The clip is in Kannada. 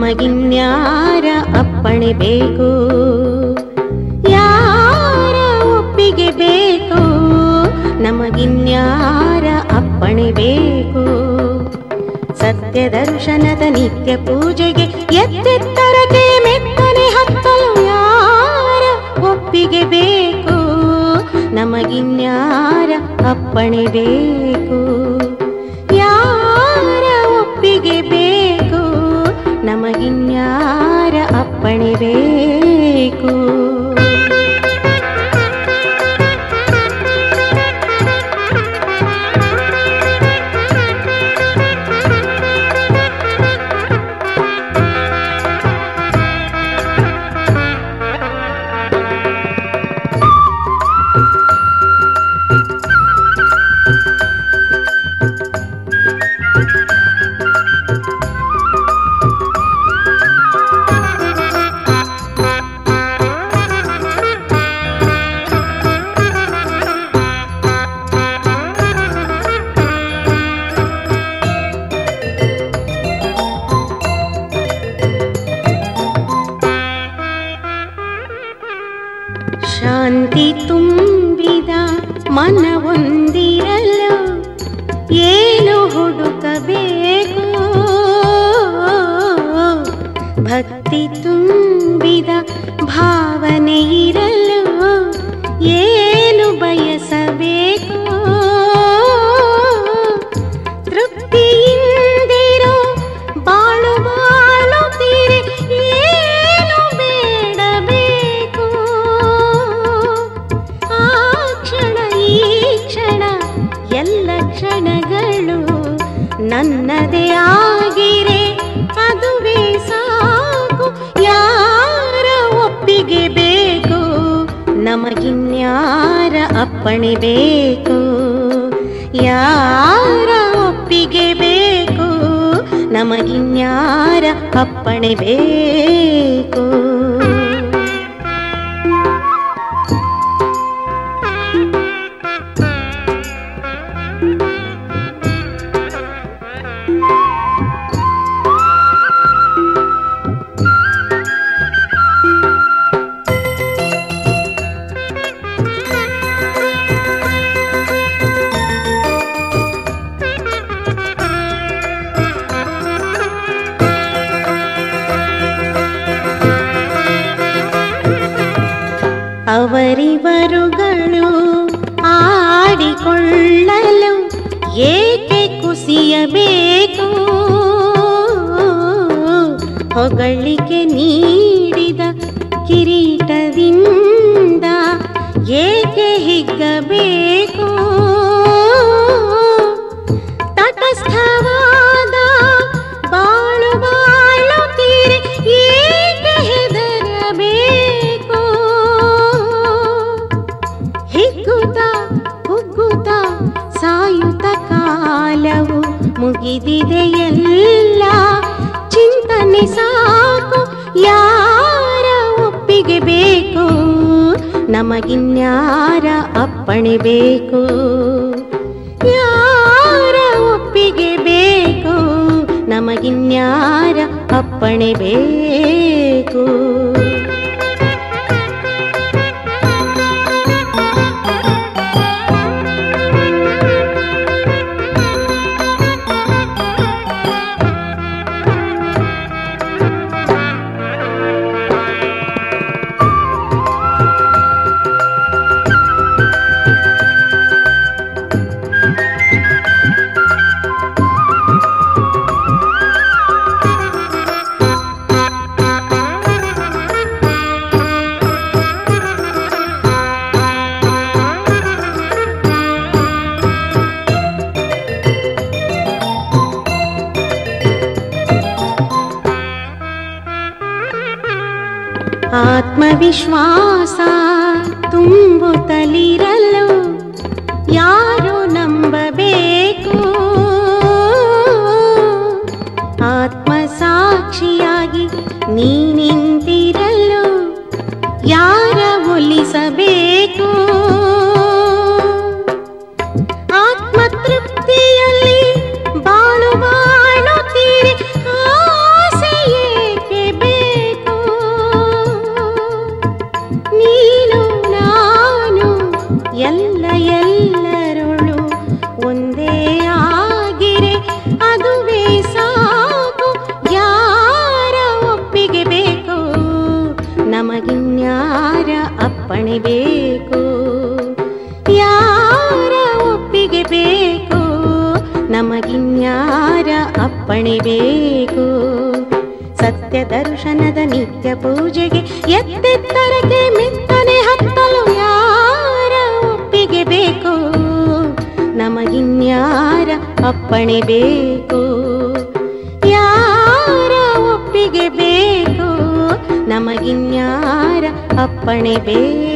ನಮಗಿನ್ಯಾರ ಅಪ್ಪಣೆ ಬೇಕು ಯಾರ ಒಪ್ಪಿಗೆ ಬೇಕು ನಮಗಿನ್ಯಾರ ಅಪ್ಪಣೆ ಬೇಕು ಸತ್ಯ ದರ್ಶನದ ನಿತ್ಯ ಪೂಜೆಗೆ ಎತ್ತೆತ್ತರಕ್ಕೆ ಮೆತ್ತನೆ ಹತ್ತಲು ಯಾರ ಒಪ್ಪಿಗೆ ಬೇಕು ನಮಗಿನ್ಯಾರ ಅಪ್ಪಣೆ ಬೇಕು ಯಾರ ಒಪ್ಪಿಗೆ ಬೇಕು ನಮಗಿನ್ಯಾರ ಅಪ್ಪಣೆ ಬೇಕು ಶಾಂತಿ ತುಂಬಿದ ಮನವೊಂದಿರಲು ಏನು ಹುಡುಕಬೇಕು ಭಕ್ತಿ ತುಂಬಿದ ಭಾವನೆ ಇರಲು ಏನು ಬಯಸಬೇಕು ತೃಪ್ತಿಯಿಂದಿರೋ ಬಾಳು ಬಾಳುತ್ತೀರಿ ಏನು ಬೇಡಬೇಕು ಆ ಕ್ಷಣ ಈ ಕ್ಷಣ ಎಲ್ಲ ಕ್ಷಣಗಳು ನನ್ನದೇ ಆಗಿರೆ ಅದುವೇ ಸಾಕು ಯಾರ ಒಪ್ಪಿಗೆ ಬೇಕು ನಮಗಿನ್ಯಾರ ಅಪ್ಪಣೆ ಬೇಕು ಯಾರ ಒಪ್ಪಿಗೆ ಬೇಕು ನಮಗಿನ್ಯಾರ ಅಪ್ಪಣೆ ಬೇಕು ಅವರಿವರುಗಳು ಆಡಿಕೊಳ್ಳಲು ಏಕೆ ಕುಸಿಯಬೇಕು ಹೊಗಳಿಕೆ ನೀಡಿದ ಕಿರೀಟದಿಂದ ಏಕೆ ಹಿಗ್ಗಬೇಕು ತಟಸ್ಥವಾದ ಬಾಳು ಬಾಳುತ್ತೀರಿ ಏಕೆ ಹೆದರಬೇಕು ಹಿಗ್ಗುತ್ತ ಕುಗ್ಗುತ್ತ ಸಾಯುತ್ತ ಕಾಲವು ಮುಗಿದಿದೆ ಎಲ್ಲ ಚಿಂತನೆ ಸಾಕು ಯಾರ ಒಪ್ಪಿಗೆ ಬೇಕು ನಮಗಿನ್ಯಾರ ಅಪ್ಪಣೆ ಬೇಕು ಯಾರ ಒಪ್ಪಿಗೆ ಬೇಕು ನಮಗಿನ್ಯಾರ ಅಪ್ಪಣೆ ಬೇಕು ಆತ್ಮವಿಶ್ವಾಸ ತುಂಬುತ್ತಲಿರಲು ಯಾರು ನಂಬಬೇಕು ಆತ್ಮಸಾಕ್ಷಿಯಾಗಿ ನೀ ನಿಂತಿರಲು ಯಾರ ಒಲಿಸಬೇಕು ಆತ್ಮತೃಪ್ತಿಯಲ್ಲಿ ಬಾಳು ಬಾಳುತ್ತೀರಿ ಆಸೆ ಏಕೆ ನಮಗಿನ್ಯಾರ ಅಪ್ಪಣೆ ಬೇಕು ಯಾರ ಒಪ್ಪಿಗೆ ಬೇಕು ನಮಗಿನ್ಯಾರ ಅಪ್ಪಣೆ ಬೇಕು ಸತ್ಯ ದರ್ಶನದ ನಿತ್ಯ ಪೂಜೆಗೆ ಎತ್ತೆತ್ತರಕ್ಕೆ ಮೆತ್ತನೆ ಹತ್ತಲು ಯಾರ ಒಪ್ಪಿಗೆ ಬೇಕು ನಮಗಿನ್ಯಾರ ಅಪ್ಪಣೆ ಬೇಕು ಯಾರ ಒಪ್ಪಿಗೆ ಬೇಕು ನಮಗಿನ್ಯಾರ ಅಪ್ಪಣೆ ಬೇಕು